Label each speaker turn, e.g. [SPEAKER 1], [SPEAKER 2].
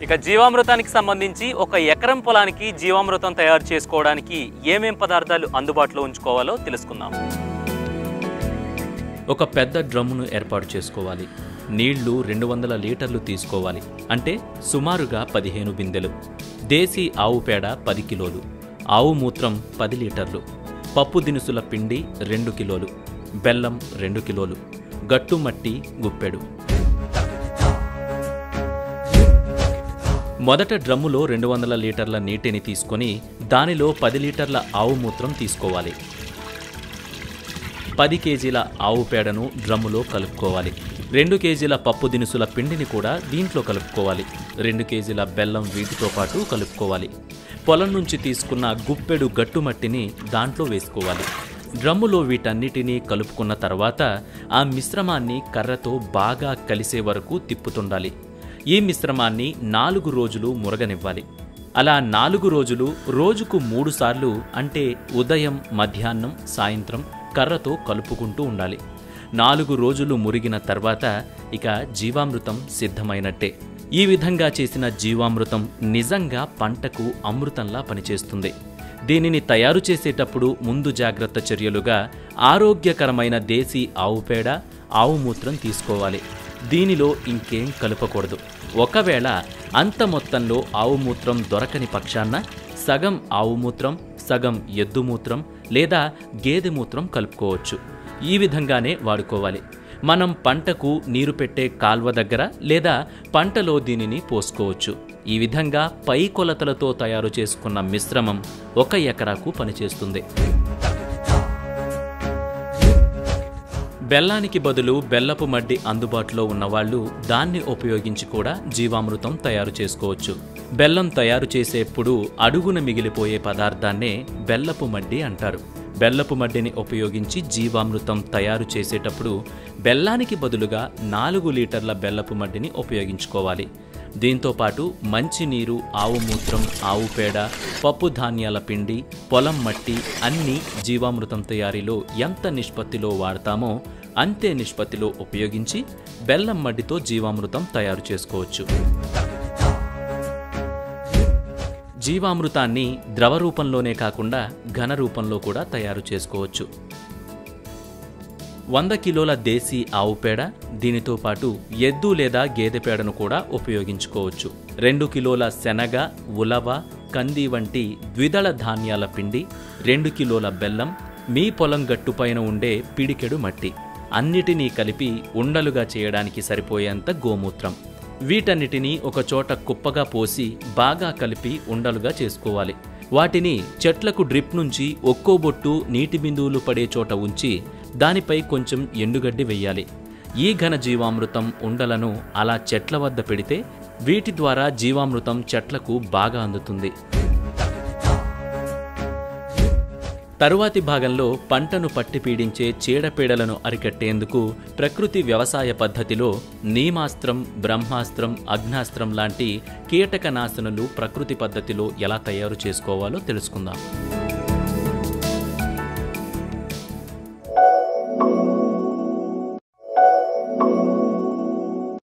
[SPEAKER 1] ఇక జీవామృతానికి సంబంధించి ఒక ఎకరం పొలానికి జీవామృతం తయారు చేసుకోవడానికి ఏమేం పదార్థాలు అందుబాటులో ఉంచుకోవాలో తెలుసుకుందాం
[SPEAKER 2] ఒక పెద్ద డ్రమ్మును ఏర్పాటు చేసుకోవాలి నీళ్లు రెండు వందల లీటర్లు తీసుకోవాలి అంటే సుమారుగా పదిహేను బిందెలు దేశీ ఆవు పేడ పది కిలోలు ఆవు మూత్రం పది లీటర్లు పప్పు దినుసుల పిండి రెండు కిలోలు బెల్లం రెండు కిలోలు గట్టు మట్టి గుప్పెడు మొదట డ్రమ్ములో రెండు వందల లీటర్ల నీటిని తీసుకొని దానిలో పది లీటర్ల ఆవు మూత్రం తీసుకోవాలి పది కేజీల ఆవు పేడను డ్రమ్ములో కలుపుకోవాలి రెండు కేజీల పప్పు దినుసుల పిండిని కూడా దీంట్లో కలుపుకోవాలి రెండు కేజీల బెల్లం వీటితో పాటు కలుపుకోవాలి పొలం నుంచి తీసుకున్న గుప్పెడు గట్టుమట్టిని దాంట్లో వేసుకోవాలి డ్రమ్ములో వీటన్నిటినీ కలుపుకున్న తర్వాత ఆ మిశ్రమాన్ని కర్రతో బాగా కలిసే వరకు తిప్పుతుండాలి ఈ మిశ్రమాన్ని నాలుగు రోజులు మురగనివ్వాలి అలా నాలుగు రోజులు రోజుకు మూడు సార్లు అంటే ఉదయం మధ్యాహ్నం సాయంత్రం కర్రతో కలుపుకుంటూ ఉండాలి నాలుగు రోజులు మురిగిన తర్వాత ఇక జీవామృతం సిద్ధమైనట్టే ఈ విధంగా చేసిన జీవామృతం నిజంగా పంటకు అమృతంలా పనిచేస్తుంది దీనిని తయారు చేసేటప్పుడు ముందు జాగ్రత్త చర్యలుగా ఆరోగ్యకరమైన దేశీ ఆవు పేడ ఆవు మూత్రం తీసుకోవాలి దీనిలో ఇంకేం కలపకూడదు ఒకవేళ అంత మొత్తంలో ఆవు మూత్రం దొరకని పక్షాన సగం ఆవు మూత్రం సగం ఎద్దు మూత్రం లేదా గేదె మూత్రం కలుపుకోవచ్చు ఈ విధంగానే వాడుకోవాలి మనం పంటకు నీరు పెట్టే కాల్వ దగ్గర లేదా పంటలో దీనిని పోసుకోవచ్చు ఈ విధంగా పై కొలతలతో తయారు చేసుకున్న మిశ్రమం ఒక ఎకరాకు పనిచేస్తుంది బెల్లానికి బదులు బెల్లపు మడ్డి అందుబాటులో ఉన్నవాళ్ళు దాన్ని ఉపయోగించి కూడా జీవామృతం తయారు చేసుకోవచ్చు బెల్లం తయారు చేసేప్పుడు అడుగున మిగిలిపోయే పదార్థాన్నే బెల్లపు మడ్డి అంటారు బెల్లపు మడ్డిని ఉపయోగించి జీవామృతం తయారు చేసేటప్పుడు బెల్లానికి బదులుగా నాలుగు లీటర్ల బెల్లపు మడ్డిని ఉపయోగించుకోవాలి దీంతో పాటు మంచినీరు ఆవు మూత్రం ఆవు పేడ పప్పు ధాన్యాల పిండి పొలం మట్టి అన్నీ జీవామృతం తయారీలో ఎంత నిష్పత్తిలో వాడతామో అంతే నిష్పత్తిలో ఉపయోగించి బెల్లం మడ్డితో జీవామృతం తయారు చేసుకోవచ్చు జీవామృతాన్ని ద్రవ రూపంలోనే కాకుండా ఘన రూపంలో కూడా తయారు చేసుకోవచ్చు వంద కిలోల దేశీ ఆవు పేడ దీనితో పాటు ఎద్దు లేదా గేదె పేడను కూడా ఉపయోగించుకోవచ్చు రెండు కిలోల శనగ ఉలవ కంది వంటి ద్విదళ ధాన్యాల పిండి రెండు కిలోల బెల్లం మీ పొలం గట్టుపైన ఉండే పిడికెడు మట్టి అన్నిటినీ కలిపి ఉండలుగా చేయడానికి సరిపోయేంత గోమూత్రం వీటన్నిటినీ ఒకచోట కుప్పగా పోసి బాగా కలిపి ఉండలుగా చేసుకోవాలి వాటిని చెట్లకు డ్రిప్ నుంచి ఒక్కో బొట్టు నీటి బిందువులు పడే చోట ఉంచి దానిపై కొంచెం ఎండుగడ్డి వెయ్యాలి ఈ ఘన జీవామృతం ఉండలను అలా చెట్ల వద్ద పెడితే వీటి ద్వారా జీవామృతం చెట్లకు బాగా అందుతుంది తరువాతి భాగంలో పంటను పట్టి పీడించే చీడపీడలను అరికట్టేందుకు ప్రకృతి వ్యవసాయ పద్ధతిలో నీమాస్త్రం బ్రహ్మాస్త్రం అగ్నాస్త్రం లాంటి కీటకనాశనులు ప్రకృతి పద్ధతిలో ఎలా తయారు చేసుకోవాలో తెలుసుకుందాం